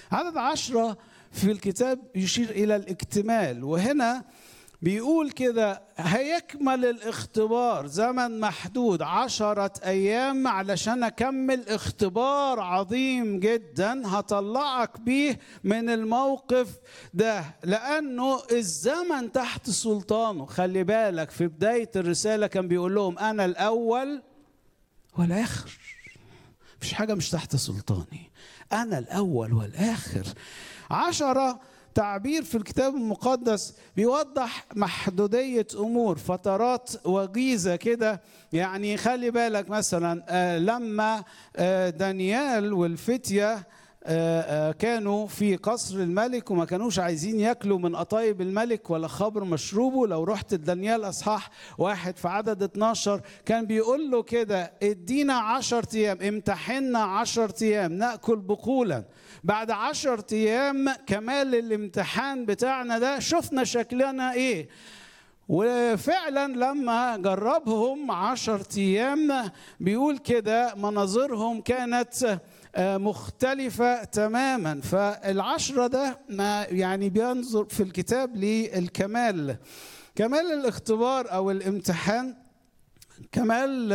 عدد عشرة في الكتاب يشير إلى الاكتمال وهنا بيقول كده هيكمل الاختبار زمن محدود عشرة أيام علشان أكمل اختبار عظيم جدا هطلعك بيه من الموقف ده لأنه الزمن تحت سلطانه خلي بالك في بداية الرسالة كان بيقول لهم أنا الأول والآخر مفيش حاجة مش تحت سلطاني أنا الأول والآخر عشرة تعبير في الكتاب المقدس بيوضح محدودية أمور فترات وجيزة كده يعني خلي بالك مثلا آه لما آه دانيال والفتية كانوا في قصر الملك وما كانوش عايزين ياكلوا من قطايب الملك ولا خبر مشروبه لو رحت لدانيال اصحاح واحد في عدد 12 كان بيقول له كده ادينا عشر ايام امتحنا عشر ايام ناكل بقولا بعد عشر ايام كمال الامتحان بتاعنا ده شفنا شكلنا ايه وفعلا لما جربهم عشر ايام بيقول كده مناظرهم كانت مختلفة تماما فالعشرة ده ما يعني بينظر في الكتاب للكمال كمال الاختبار أو الامتحان كمال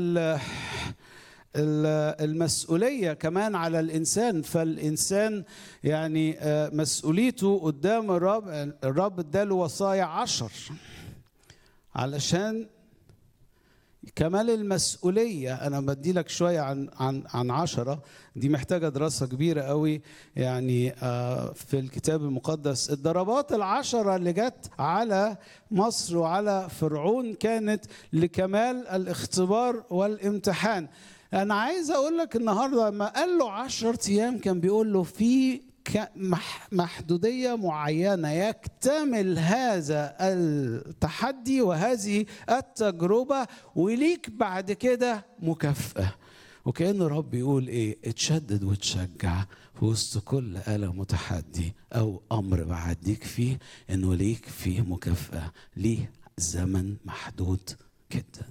المسؤولية كمان على الإنسان فالإنسان يعني مسؤوليته قدام الرب الرب اداله وصايا عشر علشان كمال المسؤولية أنا بدي لك شوية عن عن عن عشرة دي محتاجة دراسة كبيرة قوي يعني في الكتاب المقدس الضربات العشرة اللي جت على مصر وعلى فرعون كانت لكمال الاختبار والامتحان أنا عايز أقول لك النهاردة لما قال له عشرة أيام كان بيقول له في محدودية معينة يكتمل هذا التحدي وهذه التجربة وليك بعد كده مكافأة وكأن الرب يقول إيه اتشدد وتشجع في وسط كل آلة متحدي أو أمر بعديك فيه إنه ليك فيه مكافأة ليه زمن محدود جدا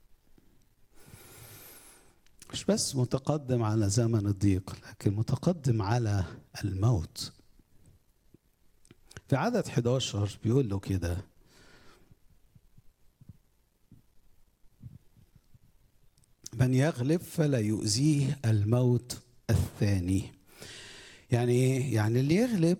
مش بس متقدم على زمن الضيق لكن متقدم على الموت في عدد 11 بيقول له كده من يغلب فلا يؤذيه الموت الثاني يعني ايه يعني اللي يغلب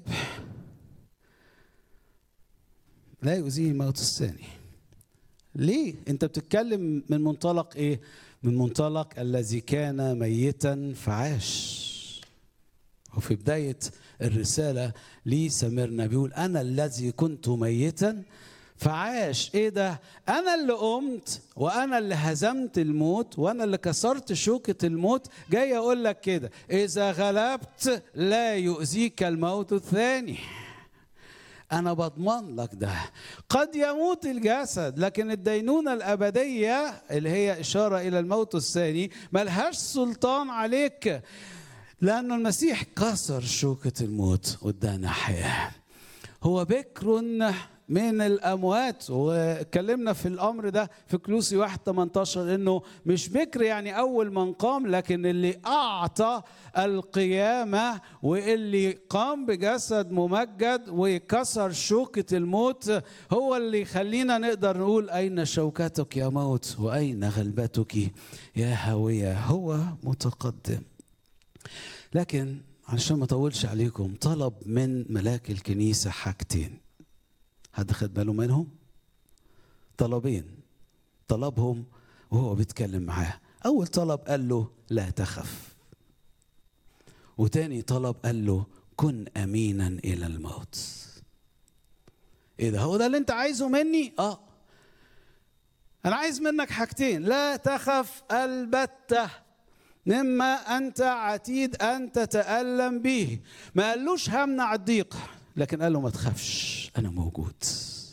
لا يؤذيه الموت الثاني ليه انت بتتكلم من منطلق ايه من منطلق الذي كان ميتا فعاش وفي بداية الرسالة لي سمرنا بيقول أنا الذي كنت ميتا فعاش ايه ده انا اللي قمت وانا اللي هزمت الموت وانا اللي كسرت شوكة الموت جاي اقول لك كده اذا غلبت لا يؤذيك الموت الثاني أنا بضمن لك ده قد يموت الجسد لكن الدينونة الأبدية اللي هي إشارة إلى الموت الثاني ملهاش سلطان عليك لأن المسيح كسر شوكة الموت وادانا حياة هو بكر من الاموات واتكلمنا في الامر ده في كلوسي 1 18 انه مش بكر يعني اول من قام لكن اللي اعطى القيامه واللي قام بجسد ممجد وكسر شوكه الموت هو اللي يخلينا نقدر نقول اين شوكتك يا موت واين غلبتك يا هاويه هو متقدم لكن عشان ما اطولش عليكم طلب من ملاك الكنيسه حاجتين حد خد باله منهم طلبين طلبهم وهو بيتكلم معاه اول طلب قال له لا تخف وتاني طلب قال له كن امينا الى الموت ايه ده هو ده اللي انت عايزه مني اه انا عايز منك حاجتين لا تخف البته مما انت عتيد ان تتالم به ما قالوش همنع الضيق لكن قال له ما تخافش انا موجود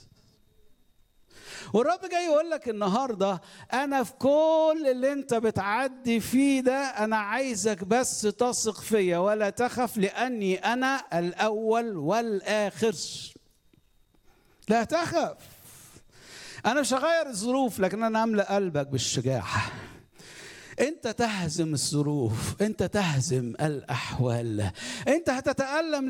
والرب جاي يقول لك النهارده انا في كل اللي انت بتعدي فيه ده انا عايزك بس تثق فيا ولا تخف لاني انا الاول والاخر لا تخف انا مش هغير الظروف لكن انا املا قلبك بالشجاعه انت تهزم الظروف انت تهزم الاحوال انت هتتالم